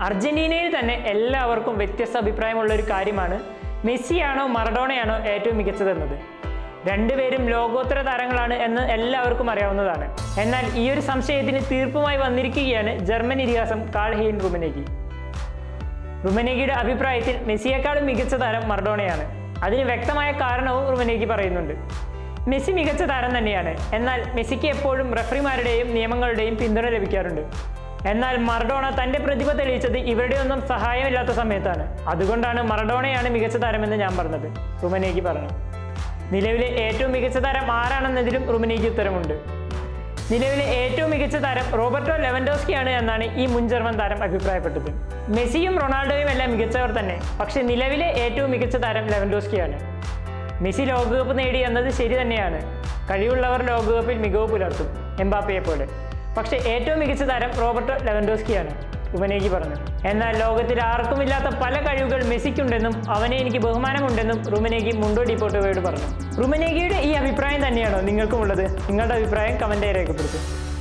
അർജന്റീനയിൽ തന്നെ എല്ലാവർക്കും വ്യത്യസ്ത അഭിപ്രായമുള്ള ഒരു കാര്യമാണ് മെസ്സിയാണോ മറഡോണയാണോ ഏറ്റവും മികച്ചതെന്നത് രണ്ടുപേരും ലോകോത്തര താരങ്ങളാണ് എന്ന് എല്ലാവർക്കും അറിയാവുന്നതാണ് എന്നാൽ ഈ ഒരു സംശയത്തിന് തീർപ്പുമായി വന്നിരിക്കുകയാണ് ജർമ്മൻ ഇതിഹാസം കാൾ ഹെയിൻ റുമനേഗി റുമനേഗിയുടെ അഭിപ്രായത്തിൽ മെസ്സിയേക്കാളും മികച്ച താരം മറഡോണയാണ് അതിന് വ്യക്തമായ കാരണവും റുമനേഗി പറയുന്നുണ്ട് മെസ്സി മികച്ച താരം തന്നെയാണ് എന്നാൽ മെസ്സിക്ക് എപ്പോഴും റഫറിമാരുടെയും നിയമങ്ങളുടെയും പിന്തുണ ലഭിക്കാറുണ്ട് എന്നാൽ മറഡോണ തന്റെ പ്രതിഭ തെളിയിച്ചത് ഇവരുടെയൊന്നും സഹായമില്ലാത്ത സമയത്താണ് അതുകൊണ്ടാണ് മറഡോണയാണ് മികച്ച താരമെന്ന് ഞാൻ പറഞ്ഞത് റുമനേഗി പറഞ്ഞു നിലവിലെ ഏറ്റവും മികച്ച താരം ആരാണെന്നതിലും റുമനേഗി ഉത്തരമുണ്ട് നിലവിലെ ഏറ്റവും മികച്ച താരം റോബർട്ടോ ലെവൻഡോസ്കിയാണ് എന്നാണ് ഈ മുൻ ജർമ്മൻ താരം അഭിപ്രായപ്പെട്ടത് മെസ്സിയും റൊണാൾഡോയും എല്ലാം മികച്ചവർ തന്നെ പക്ഷേ നിലവിലെ ഏറ്റവും മികച്ച താരം ലെവൻഡോസ്കിയാണ് മെസ്സി ലോകകപ്പ് നേടി എന്നത് ശരി തന്നെയാണ് കഴിവുള്ളവർ ലോകകപ്പിൽ മികവ് പുലർത്തും എംബാപ്പയെ പോലെ പക്ഷേ ഏറ്റവും മികച്ച താരം റോബർട്ടോ ലെവൻഡോസ്കിയാണ് ഉപനേഗി പറഞ്ഞു എന്നാൽ ലോകത്തിൽ ആർക്കുമില്ലാത്ത പല കഴിവുകൾ മെസ്സിക്കുണ്ടെന്നും അവനെ എനിക്ക് ബഹുമാനമുണ്ടെന്നും റുമനേഗി മുണ്ടോ ഡിപ്പോട്ടോയോട് പറഞ്ഞു റുമനേഗിയുടെ ഈ അഭിപ്രായം തന്നെയാണോ നിങ്ങൾക്കുമുള്ളത് നിങ്ങളുടെ അഭിപ്രായം കമൻറ്റായി രേഖപ്പെടുത്തും